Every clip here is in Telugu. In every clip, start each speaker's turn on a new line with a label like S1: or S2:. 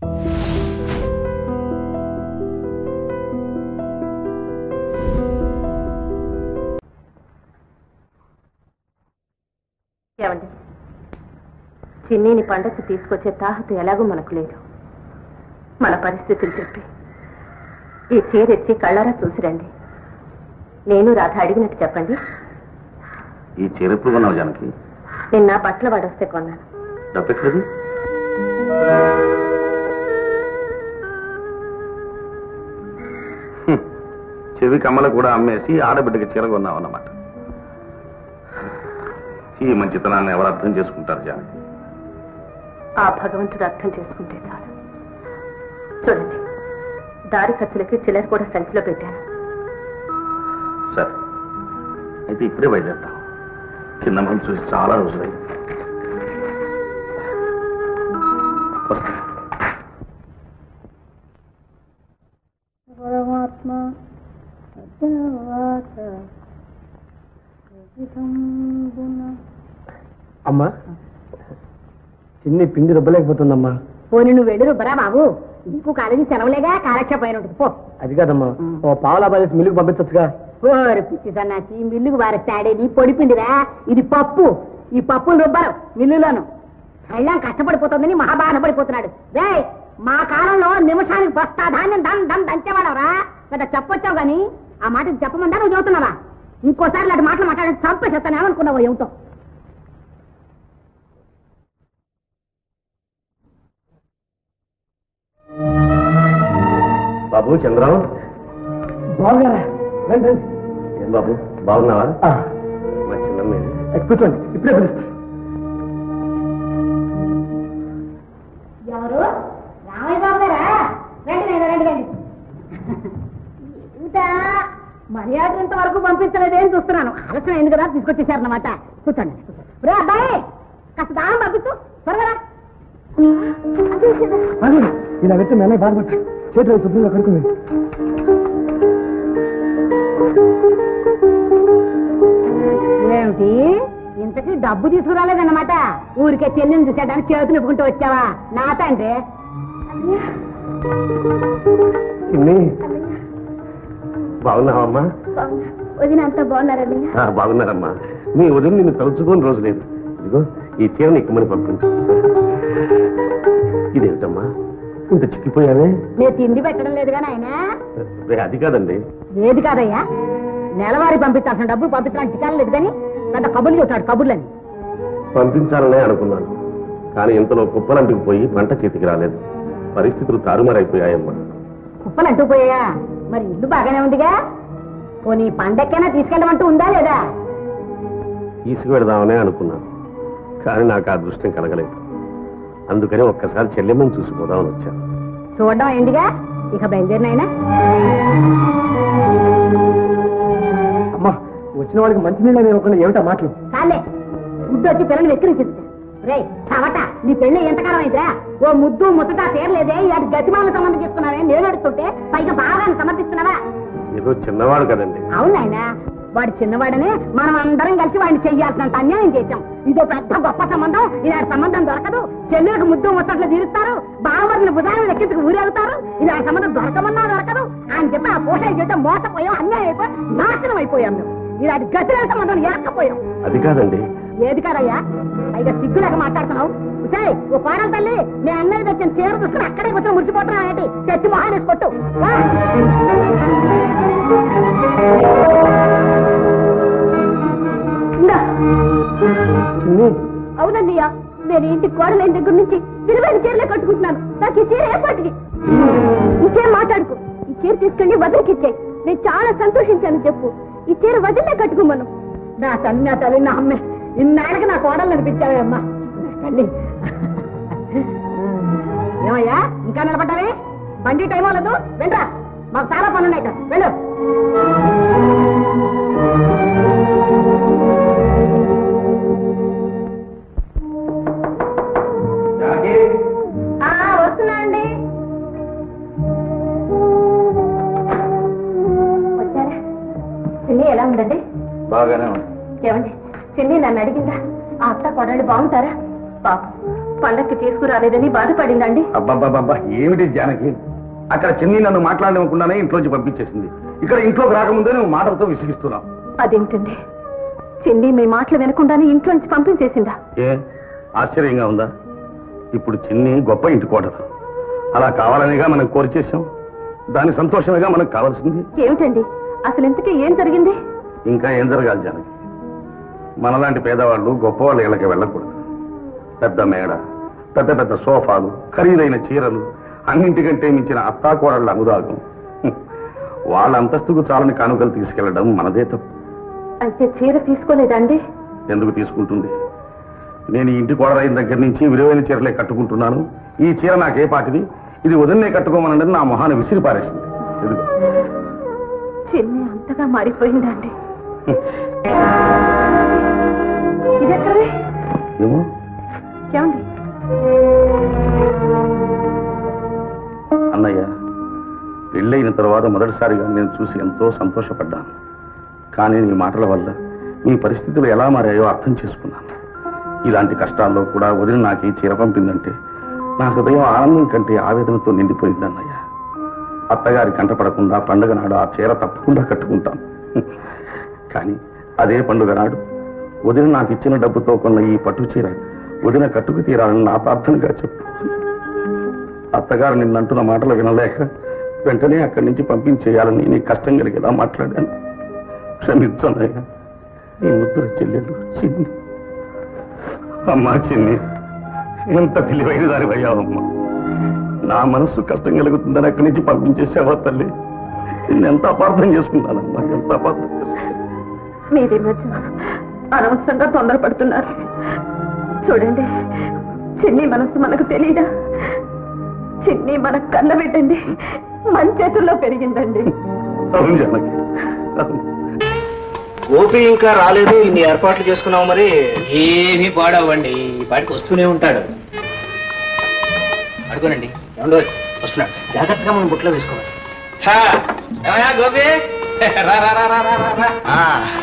S1: ఏమండి చిన్నీని పండక్కి తీసుకొచ్చే తాహత ఎలాగో మనకు లేదు మన పరిస్థితులు చెప్పి ఈ చీరెచ్చి కళ్ళారా చూసిరండి నేను రాధ అడిగినట్టు చెప్పండి
S2: ఈ చెరుపు కొన్నావు జానకి
S1: నిన్న బట్టల వాడొస్తే కొన్నాను
S2: డబ్బు ఎక్కడిది హ్మ్. చెవి కమ్మలు కూడా అమ్మేసి ఆడబిడ్డకి చీర కొన్నావు అన్నమాట ఈ మంచితనాన్ని ఎవరు అర్థం చేసుకుంటారు జానకి
S1: ఆ భగవంతుడు అర్థం చేసుకుంటే చాలు చూడండి దారి ఖర్చులకి చిల్లర కూడా సంచిలో పెట్టాను
S2: సరే అయితే ఇప్పుడే బయలుదేరుతాం చిన్నమ్మని చూసి చాలా రోజులైంది వస్తా
S3: పరమాత్మ
S4: అమ్మా చిన్ని పిండి రుబ్బలేకపోతుందమ్మా
S3: పోనీ నువ్వు వెళ్ళి రుబ్బరా బాబు నీకు కాలేజీ సెలవులేగా కాలక్షేపం ఉంటుంది పో
S4: అది కాదమ్మా ఓ పావులా పదేసి మిల్లుకు పంపించచ్చుగా
S3: ఓరి పిచ్చి సన్నాసి మిల్లుకు వారేస్తాడే నీ పొడి పిండిరా ఇది పప్పు ఈ పప్పును రుబ్బరు మిల్లులోను వెళ్ళాం కష్టపడిపోతుందని మహాబాధ పడిపోతున్నాడు రే మా కాలంలో నిమిషానికి బస్తా ధాన్యం దం దం దంచేవాడవరా కదా చెప్పొచ్చావు గాని ఆ మాట చెప్పమందా నువ్వు చదువుతున్నావా ఇంకోసారి ఇలాంటి మాటలు మాట్లాడి చంపేసేస్తాను ఏమనుకున్నావు ఏమిటో
S2: బాబు చంద్రం
S4: బాగున్నారా రండి రండి
S2: ఏం బాబు బాగున్నావా
S4: ఆ,
S2: మా చిన్నమ్మ
S4: కూర్చోండి ఇప్పుడే పిలుస్తా
S3: ఎవరు రామయ్య బాబు గారా రండి నాయనా, రండి రండి ఇంకా మర్యాద ఇంతవరకు పంపించలేదేం చూస్తున్నాను ఆలస్యం అయింది కదా తీసుకొచ్చేసారన్నమాట కూర్చోండి కూర్చోండి రే అబ్బాయి కాస్త దానం పంపించు త్వరగా రా.
S4: ఆగండి. ఇలా పెట్టి మేమే బాధపడతాం చేతిలో శుభ్రంగా కడుకుని
S3: ఏమిటి ఇంతకీ డబ్బు తీసుకురాలేదన్నమాట ఊరికే చెల్లిని చూసేదాన్ని చేతులు ఇప్పుకుంటూ వచ్చావా నా తండ్రి
S2: చిన్ని బాగున్నావమ్మా
S1: వదిన అంతా బాగున్నారండి
S2: ఆ, బాగున్నారమ్మా మీ ఉదయం నిన్ను తలుచుకోని రోజు లేదు ఇదిగో ఈ చీర నీకు పంపించు ఇదేమిటమ్మా ఇంత చిక్కిపోయావే
S3: నేను తిండి పెట్టడం లేదుగా నాయన
S2: రే, అది కాదండి
S3: ఏది కాదయ్యా నెలవారీ పంపించాల్సిన డబ్బులు పంపించడానికి చికాలు లేదు కానీ పెద్ద కబుర్లు చెబుతాడు కబుర్లని
S2: పంపించాలనే అనుకున్నాను కానీ ఇంతలో కుప్పలంటికి పోయి పంట చేతికి రాలేదు పరిస్థితులు తారుమారైపోయాయమ్మా
S3: కుప్పలు అంటుపోయా మరి ఇల్లు బాగానే ఉందిగా పోనీ పండక్కైనా తీసుకెళ్ళమంటూ ఉందా లేదా
S2: తీసుకువెడదామనే అనుకున్నాను కానీ నాకు ఆ దృష్టం కలగలేదు అందుకని ఒక్కసారి చెల్లెమ్మని చూసిపోదామని వచ్చాను
S3: చూడడం అయిందిగా ఇక బయలుదేరినాయనా
S4: అమ్మా వచ్చిన వాడికి మంచినీళ్ళు అని ఇవ్వకుండా ఏమిటా మాటలు
S3: చాలే ముద్దు వచ్చి పిల్లల్ని వెక్కిరించింది రే చవట నీ పెళ్లి ఎంతకాలం అయిందిరా ఓ ముద్దు ముచ్చట తీరలేదే అది గతిమాల సంబంధం చేసుకున్నావే నేను అడుగుతుంటే పైగా బాగా సమర్థిస్తున్నావా
S2: ఏదో చిన్నవాడు కదండి
S3: అవునాయనా వాడు చిన్నవాడనే మనం అందరం కలిసి వాడిని చెయ్యాల్సినంత అన్యాయం చేశాం ఇదో పెద్ద గొప్ప సంబంధం ఇలాంటి సంబంధం దొరకదు చెల్లెలకు ముద్దు ముచ్చట్లు తీరుస్తారు బావమరిని బుధాలను లెక్కించుకు ఊరేగుతారు ఇలాంటి సంబంధం దొరకమన్నా దొరకదు అని చెప్పి ఆ పోషణ చేస్తే మోసపోయాం అన్యాయం అయిపోయి నాశనం అయిపోయాం మేము ఇలాంటి గతిలేని సంబంధం ఎరక్కపోయాం
S2: అది కాదండి
S3: ఏది కాదయ్యా పైగా సిగ్గులాగా మాట్లాడుతున్నావు ఉసాయ్ ఓ పారం తల్లి మీ అన్నయ్య తెచ్చిన చీర చూసుకుని అక్కడే కూర్చొని మురిసిపోతున్నావు ఏంటి తెచ్చి మొహాన్ని కొట్టు వా. ఇందా.
S4: చిన్ని
S3: అవునన్నయ్య నేను ఇంటి కోడలైన దగ్గర నుంచి విలువైన చీరలే కట్టుకుంటున్నాను నాకు ఈ చీర ఏపాటిది ఇంకేం మాట్లాడుకో ఈ చీర తీసుకెళ్లి వదిలికి ఇచ్చాయి నేను చాలా సంతోషించాను చెప్పు ఈ చీర వదిలే కట్టుకోమను నా తల్లి నా తల్లి నా అమ్మే ఇన్నాళ్ళకి నా కోడలు అనిపించావే అమ్మా నా తల్లి ఏమయ్యా ఇంకా నిలబడ్డావే బండి టైం అవ్వలేదు వెళ్ళరా మాకు చాలా పనున్నాయి ఇక్కడ వెళ్ళు వస్తున్నా అండి వచ్చారా చిన్ని ఎలా ఉందండి
S2: బాగానే ఉంది
S3: ఏమండి చిన్ని నన్ను అడిగిందా ఆ అత్త కొడలు బాగుంటారా పాపం
S1: పండక్కి తీసుకురాలేదని బాధపడిందండి
S5: అబ్బాబ్బాబ్బా ఏమిటి జానకి అక్కడ చిన్ని నన్ను మాట్లాడనివ్వకుండానే ఇంట్లోంచి పంపించేసింది ఇక్కడ ఇంట్లోకి రాకముందే నువ్వు మాటలతో విసిగిస్తున్నావు
S1: అదేంటండి చిన్ని మీ మాటలు వినకుండానే ఇంట్లోంచి పంపించేసిందా
S5: ఏ ఆశ్చర్యంగా ఉందా ఇప్పుడు చిన్ని గొప్ప ఇంటి కోడలు అలా కావాలనేగా మనం కోరి చేశాం దాని సంతోషమేగా మనకు కావాల్సింది
S1: ఏమిటండి అసలు ఇంతకీ ఏం జరిగింది
S5: ఇంకా ఏం జరగాలి జానకి మనలాంటి పేదవాళ్ళు గొప్పవాళ్ళ ఇళ్ళకి వెళ్ళకూడదు పెద్ద మేడ పెద్ద పెద్ద సోఫాలు ఖరీదైన చీరలు అన్నింటికంటే మించిన అత్తాకోడళ్ళ అనురాగం హ్మ్. వాళ్ళ అంతస్తుకు చాలని కానుకలు తీసుకెళ్లడం మనదే తప్పు
S1: అయితే చీర తీసుకోలేదండి
S5: ఎందుకు తీసుకుంటుంది నేను ఈ ఇంటి కోడలైన దగ్గర నుంచి విలువైన చీరలే కట్టుకుంటున్నాను ఈ చీర నాకే పాటిది ఇది వదిలినే కట్టుకోమనండి నా మొహాన్ని విసిరి పారేసింది ఎదుగు
S1: చిన్ని అంతగా మారిపోయిందండి ఇదెక్కడే
S5: ఏమో
S1: ఏమండి
S5: అన్నయ్య పెళ్ళైన తర్వాత మొదటిసారిగా నేను చూసి ఎంతో సంతోషపడ్డాను కానీ నీ మాటల వల్ల నీ పరిస్థితులు ఎలా మారాయో అర్థం చేసుకున్నాను ఇలాంటి కష్టాల్లో కూడా వదిలి నాకు ఈ చీర పంపిందంటే నా హృదయం ఆనందం కంటే ఆవేదనతో నిండిపోయింది అన్నయ్య అత్తగారి కంటపడకుండా పండుగ నాడు ఆ చీర తప్పకుండా కట్టుకుంటాను కానీ అదే పండుగ నాడు వదిన నాకు ఇచ్చిన డబ్బుతో కొన్న ఈ పట్టు చీర వదిన కట్టుకు తీరాలని నా ప్రార్థనగా చెప్పు అత్తగారు నిన్నంటున్న మాటలు వినలేక వెంటనే అక్కడి నుంచి పంపించేయాలని నీ కష్టం కలిగేలా మాట్లాడాను క్షమించనయ్యా నీ ముద్దుల చెల్లెలు చిన్ని అమ్మా చిన్ని ఎంత తెలివైన దానివయ్యావమ్మా నా మనస్సు కష్టం కలుగుతుందని అక్కడి నుంచి పంపించేసావా తల్లి నిన్నెంత అపార్థం చేసుకున్నానమ్మా ఎంత అపార్థం చేసుకున్నాను
S1: మీది మధ్య అనవసరంగా తొందరపడుతున్నారు చూడండి చిన్ని మనసు మనకు తెలియదా చిన్ని మనకు కన్న పెట్టండి మన చేతుల్లో పెరిగిందండి
S5: అవును జానకి అవును.
S4: గోపి ఇంకా రాలేదు ఇన్ని ఏర్పాట్లు చేసుకున్నావు మరి
S6: ఏమీ పాడవండి ఈ పాటికి వస్తూనే ఉంటాడు అడుగునండి
S4: ఏమండో
S6: వస్తున్నాడు
S4: జాగ్రత్తగా మనం బుట్లో వేసుకోవాలి
S6: హా, ఏమయ్యా గోపి రా రా రా రా రా రా, రా
S4: ఆ,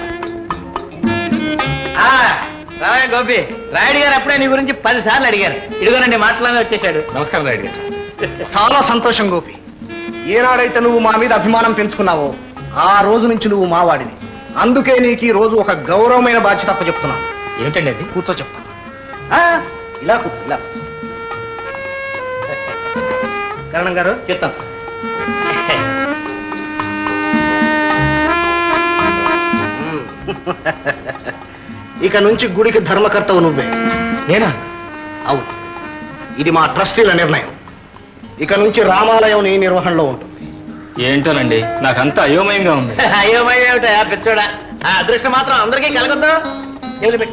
S6: ఆ, రావయ్య గోపి రాయుడు గారు అప్పుడే నీ గురించి పది సార్లు అడిగారు ఇదిగోనండి మాటలోనే వచ్చేసాడు నమస్కారం రాయుడు గారు
S4: చాలా సంతోషం గోపి ఏనాడైతే నువ్వు మా మీద అభిమానం పెంచుకున్నావో ఆ రోజు నుంచి నువ్వు మావాడిని అందుకే నీకు ఈ రోజు ఒక గౌరవమైన బాధ్యత చెప్తున్నాను
S6: ఏమిటండి అది
S4: కూర్చో చెప్తాను ఆ, ఇలా కూర్చో ఇలా కూర్చో కరణం గారు
S6: చెప్తాం
S4: మ్మ్. ఇక నుంచి గుడికి ధర్మకర్తవు నువ్వే
S6: నేనా
S4: అవును ఇది మా ట్రస్టీల నిర్ణయం ఇక నుంచి రామాలయం నీ నిర్వహణలో ఉంటుంది
S6: ఏంటోనండి నాకంతా అయోమయంగా ఉంది
S4: అయోమయం ఏమిటా పిచ్చోడా ఆ అదృష్టం మాత్రం అందరికీ కలగొద్దు వదిలిపెట్టు.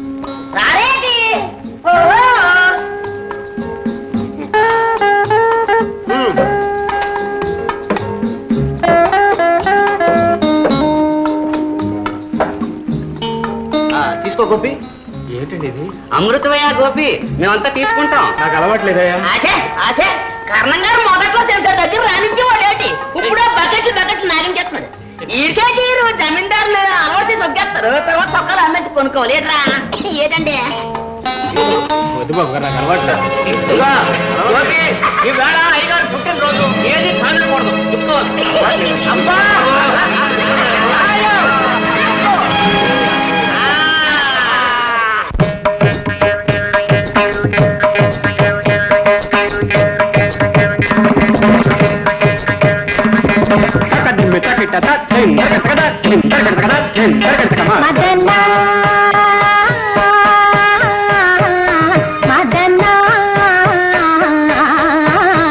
S4: మ్మ్. ఆ, తీసుకో గోపి
S6: ఏంటండి ఇది
S7: అమృతమయ్యా గోపి మేమంతా తీసుకుంటాం
S6: నాకు అలవాట్లేదయ్యా
S7: ఆశే ఆశే కర్ణం గారు మొదట్లో తెలిసే దగ్గర రానిచ్చేవాడు ఏంటి ఇప్పుడు బకెట్ బకెట్ నాగించేస్తున్నాడు ఈడికే తీరు జమీందారులు అలవాటు తొక్కేస్తారు తర్వాత చొక్కాలు అమ్మేసి కొనుక్కోవాలి ఏట్రా ఏదండి
S6: వద్దు బాబు గారు నాకు అలవాట్లేదు
S7: ఇదిగో, గోపి, ఈ వేళ అయ్యగారు పుట్టినరోజు ఏది తాగకూడదు చెప్పుకోవాలి అబ్బా ఆయో. ఆ.
S3: మదనా మదనా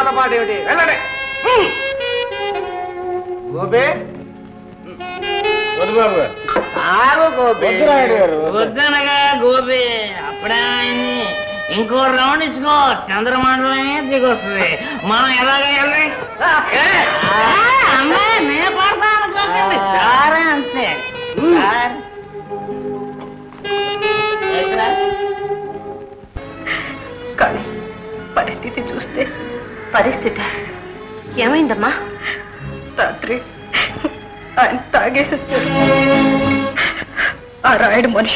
S4: తొందరపాటు ఏమిటి వెళ్ళండి హ్మ్. గోపి
S6: వద్దుబాబు
S4: ఆగు గోపి
S6: వద్దనగా గోపి అప్పుడే ఆయన్ని ఇంకో రౌండ్ ఇచ్చుకో చంద్రమండలమే దిగొస్తుంది మనం ఎలాగ అమ్మాయి నేను పడతాను గోపి సారే అంతే సార్. ఎక్కడ?
S1: కానీ పరిస్థితి చూస్తే పరిస్థితి ఏమైందమ్మా రాత్రి ఆయన తాగేసి వచ్చాడు ఆ రాయుడు మనిషి